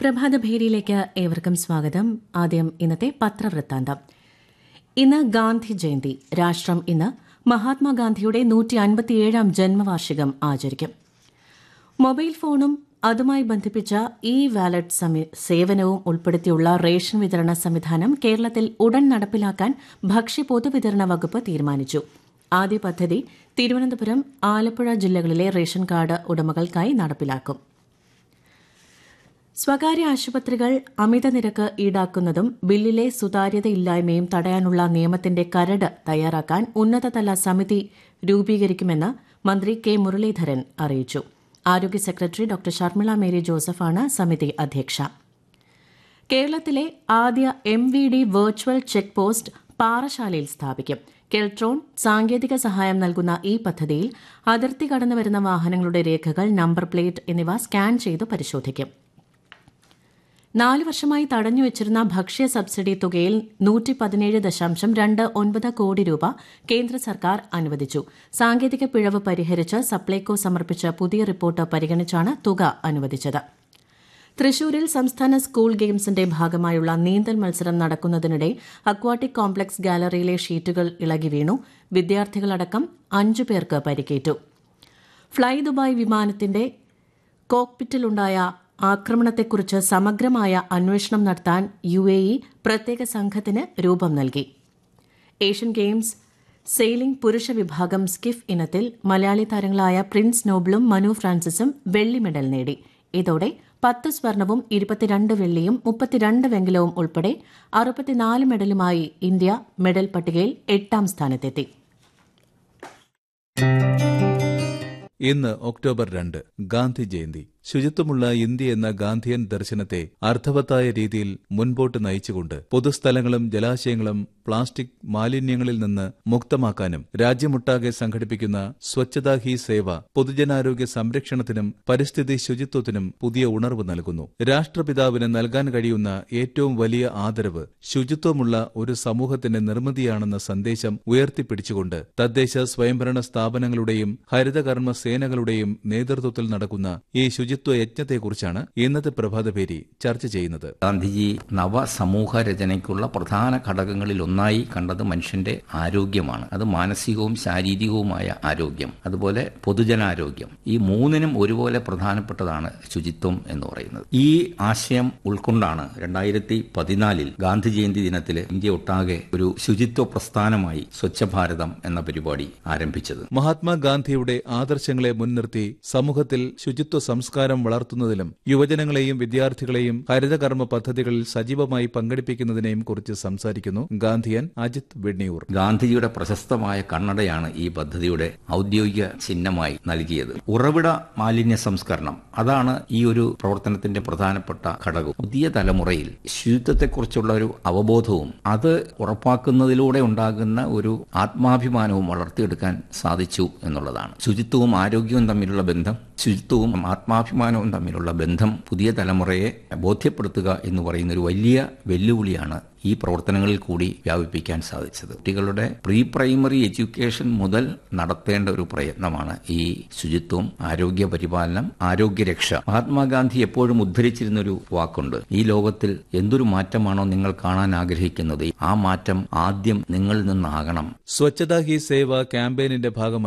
പ്രഭാതഭേരിയിലേക്ക് ഏവർക്കും സ്വാഗതം ആദ്യം ഇന്നത്തെ പത്രവൃത്താന്തം ഇന്ന് ഗാന്ധി ജയന്തി രാഷ്ട്രം ഇന്ന് മഹാത്മാഗാന്ധിയുടെ നൂറ്റി അൻപത്തിയേഴാം ജന്മവാർഷികം ആചരിക്കും മൊബൈൽ ഫോണും അതുമായി ബന്ധിപ്പിച്ച ഇ വാലറ്റ് സമി- സേവനവും ഉൾപ്പെടുത്തിയുള്ള റേഷൻ വിതരണ സംവിധാനം കേരളത്തിൽ ഉടൻ നടപ്പിലാക്കാൻ ഭക്ഷ്യ പൊതുവിതരണ വകുപ്പ് തീരുമാനിച്ചു ആദ്യ പദ്ധതി തിരുവനന്തപുരം ആലപ്പുഴ ജില്ലകളിലെ റേഷൻ കാർഡ് ഉടമകൾക്കായി നടപ്പിലാക്കും സ്വകാര്യ ആശുപത്രികൾ അമിത നിരക്ക് ഈടാക്കുന്നതും ബില്ലിലെ സുതാര്യതയില്ലായ്മയും തടയാനുള്ള നിയമത്തിന്റെ കരട് തയ്യാറാക്കാൻ ഉന്നതതല സമിതി രൂപീകരിക്കുമെന്ന് മന്ത്രി കെ മുരളീധരൻ അറിയിച്ചു ആരോഗ്യ സെക്രട്ടറി ഡോക്ടർ ഷർമിള മേരി ജോസഫാണ് സമിതി അധ്യക്ഷ കേരളത്തിലെ ആദ്യ M V D virtual check post പാറശാലയിൽ സ്ഥാപിക്കും കെൽട്രോൺ സാങ്കേതിക സഹായം നൽകുന്ന ഈ പദ്ധതിയിൽ അതിർത്തി കടന്നുവരുന്ന വാഹനങ്ങളുടെ രേഖകൾ നമ്പർ പ്ലേറ്റ് എന്നിവ സ്കാൻ ചെയ്ത് പരിശോധിക്കും നാല് വർഷമായി തടഞ്ഞുവച്ചിരുന്ന ഭക്ഷ്യ സബ്സിഡി തുകയിൽ നൂറ്റി പതിനേഴ് ദശാംശം രണ്ട് ഒൻപത് കോടി രൂപ കേന്ദ്ര സർക്കാർ അനുവദിച്ചു സാങ്കേതിക പിഴവ് പരിഹരിച്ച് സപ്ലൈകോ സമർപ്പിച്ച പുതിയ റിപ്പോർട്ട് പരിഗണിച്ചാണ് തുക അനുവദിച്ചത് തൃശൂരിൽ സംസ്ഥാന സ്കൂൾ ഗെയിംസിന്റെ ഭാഗമായുള്ള നീന്തൽ മത്സരം നടക്കുന്നതിനിടെ അക്വാട്ടിക് കോംപ്ലക്സ് ഗാലറിയിലെ ഷീറ്റുകൾ ഇളകി വീണു വിദ്യാർത്ഥികളടക്കം അഞ്ചു പേർക്ക് പരിക്കേറ്റു ഫ്ളൈ ദുബായ് വിമാനത്തിന്റെ കോക്പിറ്റിലുണ്ടായ ആക്രമണത്തെക്കുറിച്ച് സമഗ്രമായ അന്വേഷണം നടത്താൻ യു എ ഇ പ്രത്യേക സംഘത്തിന് രൂപം നൽകി ഏഷ്യൻ ഗെയിംസ് സെയിലിംഗ് പുരുഷ വിഭാഗം സ്കിഫ് ഇനത്തിൽ മലയാളി താരങ്ങളായ പ്രിൻസ് നോബിളും മനു ഫ്രാൻസിസും വെള്ളി മെഡൽ നേടി ഇതോടെ പത്ത് സ്വർണവും ഇരുപത്തിരണ്ട് വെള്ളിയും മുപ്പത്തിരണ്ട് വെങ്കലവും ഉൾപ്പെടെ അറുപത്തിനാല് മെഡലുമായി ഇന്ത്യ മെഡൽ പട്ടികയിൽ എട്ടാം സ്ഥാനത്തെത്തി ഇന്ന് ഒക്ടോബർ രണ്ട് ഗാന്ധി ജയന്തി ശുചിത്വമുള്ള ഇന്ത്യ എന്ന ഗാന്ധിയൻ ദർശനത്തെ അർത്ഥവത്തായ രീതിയിൽ മുൻപോട്ട് നയിച്ചുകൊണ്ട് പൊതുസ്ഥലങ്ങളും ജലാശയങ്ങളും പ്ലാസ്റ്റിക് മാലിന്യങ്ങളിൽ നിന്ന് മുക്തമാക്കാനും രാജ്യമൊട്ടാകെ സംഘടിപ്പിക്കുന്ന സ്വച്ഛതാ ഹി സേവ പൊതുജനാരോഗ്യ സംരക്ഷണത്തിനും പരിസ്ഥിതി ശുചിത്വത്തിനും പുതിയ ഉണർവ് നൽകുന്നു രാഷ്ട്രപിതാവിന് നൽകാൻ കഴിയുന്ന ഏറ്റവും വലിയ ആദരവ് ശുചിത്വമുള്ള ഒരു സമൂഹത്തിന്റെ നിർമ്മിതിയാണെന്ന സന്ദേശം ഉയർത്തിപ്പിടിച്ചുകൊണ്ട് തദ്ദേശ സ്വയംഭരണ സ്ഥാപനങ്ങളുടെയും ഹരിതകർമ്മ സേനകളുടെയും നേതൃത്വത്തിൽ നടക്കുന്ന ഈ ശുചിത്വ യജ്ഞത്തെക്കുറിച്ചാണ് ഇന്നത്തെ പ്രഭാതപേരി ചർച്ച ചെയ്യുന്നത് ഗാന്ധിജി നവസമൂഹ രചനയ്ക്കുള്ള പ്രധാന ഘടകങ്ങളിൽ ഒന്നായി കണ്ടത് മനുഷ്യന്റെ ആരോഗ്യമാണ് അത് മാനസികവും ശാരീരികവുമായ ആരോഗ്യം അതുപോലെ പൊതുജനാരോഗ്യം ഈ മൂന്നിനും ഒരുപോലെ പ്രധാനപ്പെട്ടതാണ് ശുചിത്വം എന്ന് പറയുന്നത് ഈ ആശയം ഉൾക്കൊണ്ടാണ് രണ്ടായിരത്തി പതിനാലിൽ ഗാന്ധി ജയന്തി ദിനത്തിൽ ഇന്ത്യ ഒട്ടാകെ ഒരു ശുചിത്വ പ്രസ്ഥാനമായി സ്വച്ഛ ഭാരതം എന്ന പരിപാടി ആരംഭിച്ചത് മഹാത്മാഗാന്ധിയുടെ ആദർശങ്ങളെ മുൻനിർത്തി സമൂഹത്തിൽ ശുചിത്വ സംസ്കാരം വളർത്തുന്നതിലും യുവജനങ്ങളെയും വിദ്യാർത്ഥികളെയും ഹരിതകർമ്മ പദ്ധതികളിൽ സജീവമായി പങ്കെടുപ്പിക്കുന്നതിനെയും കുറിച്ച് സംസാരിക്കുന്നു ഗാന്ധിയൻ അജിത് വെണ്ണിയൂർ ഗാന്ധിജിയുടെ പ്രശസ്തമായ കണ്ണടയാണ് ഈ പദ്ധതിയുടെ ഔദ്യോഗിക ചിഹ്നമായി നൽകിയത് ഉറവിട മാലിന്യ സംസ്കരണം അതാണ് ഈ ഒരു പ്രവർത്തനത്തിന്റെ പ്രധാനപ്പെട്ട ഘടകം പുതിയ തലമുറയിൽ ശുചിത്വത്തെക്കുറിച്ചുള്ള ഒരു അവബോധവും അത് ഉറപ്പാക്കുന്നതിലൂടെ ഉണ്ടാകുന്ന ഒരു ആത്മാഭിമാനവും വളർത്തിയെടുക്കാൻ സാധിച്ചു എന്നുള്ളതാണ് ശുചിത്വവും ആരോഗ്യവും തമ്മിലുള്ള ബന്ധം ശുചിത്വവും ആത്മാഭിമാനവും തമ്മിലുള്ള ബന്ധം പുതിയ തലമുറയെ ബോധ്യപ്പെടുത്തുക എന്ന് പറയുന്ന ഒരു വലിയ വെല്ലുവിളിയാണ് ഈ പ്രവർത്തനങ്ങളിൽ കൂടി വ്യാപിപ്പിക്കാൻ സാധിച്ചത് കുട്ടികളുടെ പ്രീ പ്രൈമറി എഡ്യൂക്കേഷൻ മുതൽ നടത്തേണ്ട ഒരു പ്രയത്നമാണ് ഈ ശുചിത്വം ആരോഗ്യ പരിപാലനം ആരോഗ്യരക്ഷ മഹാത്മാഗാന്ധി എപ്പോഴും ഉദ്ധരിച്ചിരുന്ന ഒരു വാക്കുണ്ട് ഈ ലോകത്തിൽ എന്തൊരു മാറ്റമാണോ നിങ്ങൾ കാണാൻ ആഗ്രഹിക്കുന്നത് ആ മാറ്റം ആദ്യം നിങ്ങളിൽ നിന്നാകണം സ്വച്ഛതാ ഹി സേവ ക്യാമ്പയിനിന്റെ ഭാഗമായി